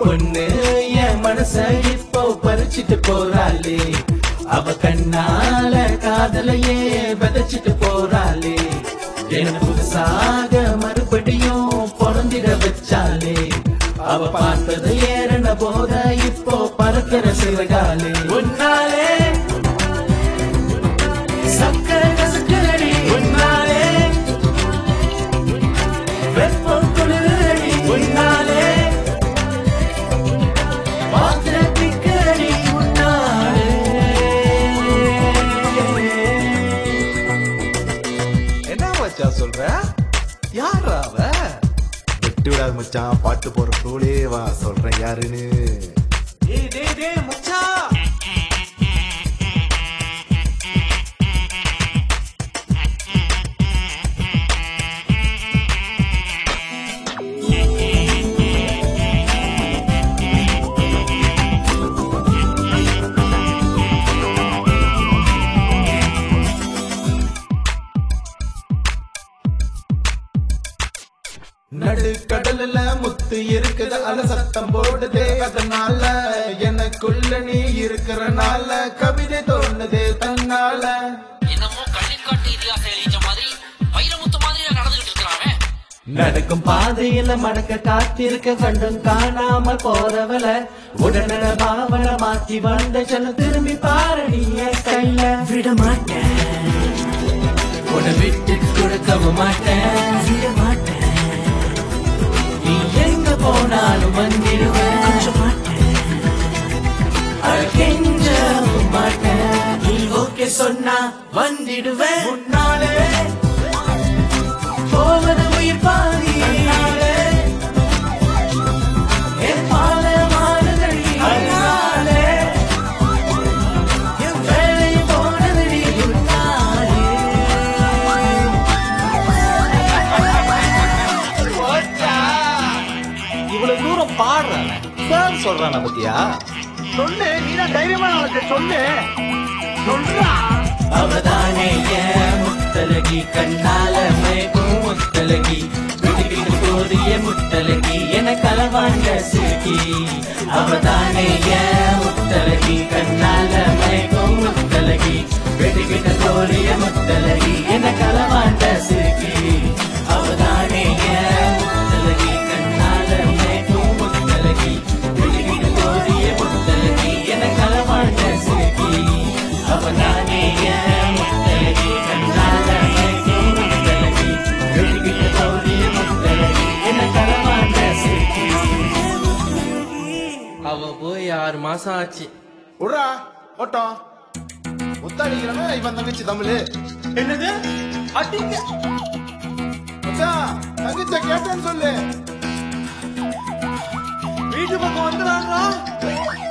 பொண்ணு என் மனச இப்போ பறிச்சிட்டு போறாளே அவ கண்ணால காதலையே விதைச்சிட்டு போறாளே என்ன புதுசாக மறுபடியும் பிறந்திட வச்சாலே அவ பார்த்தது ஏறன போத இப்போ பறக்கிற சிறகாலே உன்னாலே சக்கர கசக்கரடி உன்னாலே வெப்பம் குளிரடி உன்னாலே பாத்திரத்திக்கடி உன்னாலே என்ன மச்சான் சொல்ற யாரா அவ விட்டு விடாத மச்சான் பாட்டு போற ஃப்ளோலே வா சொல்றேன் யாருன்னு டேய் டேய் டேய் மச்சான் நடு கடல்ல முத்து இருக்குது அல சத்தம் போடுதே அதனால எனக்குள்ள நீ இருக்கிறனால கவிதை தோணுதே தன்னால என்னமோ கள்ளிக்காட்டு இதிகாசம் எழுதிச்ச மாதிரி வைரமுத்து மாதிரி நடந்துகிட்டு இருக்கிறான் நடக்கும் பாதையில மடக்க காத்திருக்க கண்டும் காணாம போறவள உடனே பாவன மாத்தி வந்த செல்ல திரும்பி பாரு நீ என் கையில விட மாட்டேன் உன்னை விட்டு கொடுக்கவும் மாட்டேன் விட மாட்டேன் நீ எங்க போனாலும் வந்திடுவேன் கொஞ்சம் மாட்டேன் அழகெஞ்சவும் மாட்டேன் நீ ஓகே சொன்னா வந்திடுவேன் முன்னாலே போவது உயிர் பாதி என் பாலமானதடி அதனாலே என் வேலை போனதடி உன்னாலே இவ்வளவு தூரம் பாடுறான சார் சொல்றான பத்தியா சொல்லு நீ தான் தைரியமா நாளைக்கு சொல்லு சொல்றா அவதானே என் முத்தலகி கண்ணால மேகும் முத்தலகி விடுகிட்டு போறிய முத்தலகி என கலவாண்ட சிறுகி அவதானே என் முத்தலகி கண்ணால மேகும் முத்தலகி விடுகிட்டு போறிய முத்தலகி என கலவாண்ட சிறுகி அவதானே என் முத்தலகி கண்ணால மேகும் முத்தலகி விடுகிட்டு போறிய முத்தலகி என கலவாண்ட சிறுகி அவதானே என் முத்தலகி கண்ணால மேகும் முத்தலகி விடுகிட்டு போறிய முத்தலகி என கலவாண்ட சிறுகி அவ போய் ஆறு மாசம் ஆச்சு விட்றா ஓட்டம் முத்தாடிக்கிறவன் இவன் தங்கச்சி தமிழ் என்னது அடிங்க மச்சான் தங்கச்சியை கேட்டேன்னு சொல்லு வீட்டு பக்கம் வந்துடுறாங்களா